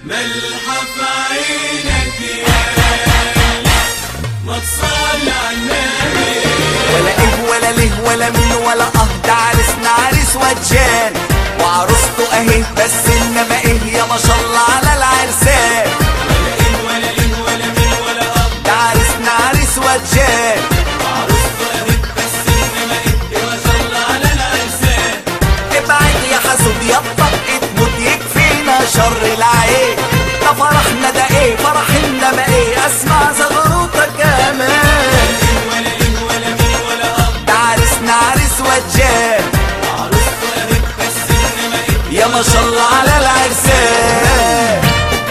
ملحف عينك يا ما تصلي على النبي ولا ايه ولا ليه ولا مين ولا اه ده عرسنا عريس وجان وعروسته اهي بس انما ايه يا ما شاء الله على العرسان ولا إيه ولا ليه ولا مين ولا أب ده عرسنا عريس وجان عروسته أهي بس إنما إيه ما شاء الله على العرسان ابعد يا حسود يا طق تموت يكفينا شر العين ده فرحنا ده ايه فرح انما ايه اسمع زغروطه كمان ولا إيه ولا مين ولا أب ده عرسنا عريس وجان عروسته أهي بس إنما إيه يا ما شاء الله على العرسان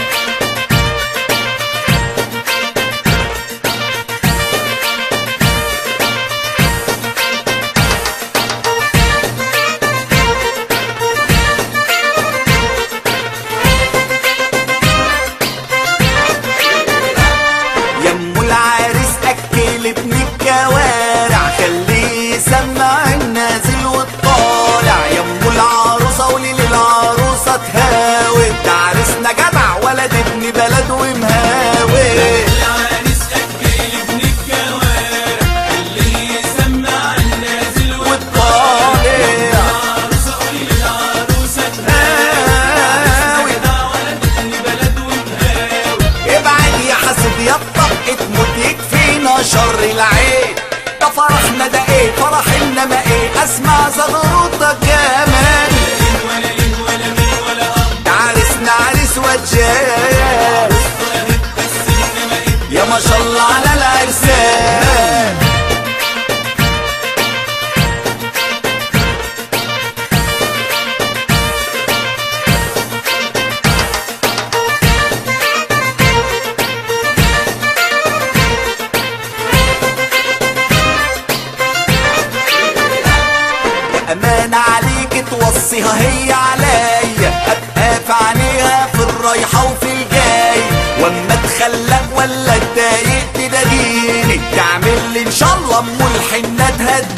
يمو العريس اكل ابن الكوارع خليه يسمع النازل والطالع يمو العروسه قولي للعروسه تهاوي ده عريسنا جدع ولد ابن بلد ومهاوي العريس أكل ابن الكوارع اللي يسمع النازل والطالع والعروسة قولي للعروسة هاوي ده ولد ابن بلد ومهاوي ابعد يا حسد يا الطق تموت يكفينا شر العين ده فرحنا ده ايه فرح انما ايه اسمع زغروطه كمان ولا ليه ولا مين ولا أب ده عريسنا عريس وجان بس إنما إيه يا ما شاء الله على العرسان أمانة عليك توصيها هي عليا أبقى في عينيها في الرايحة وفي الجاي واما اتخلق ولا اتضايق تداديني تعمل لي ان شاء الله ام الحنة تهديني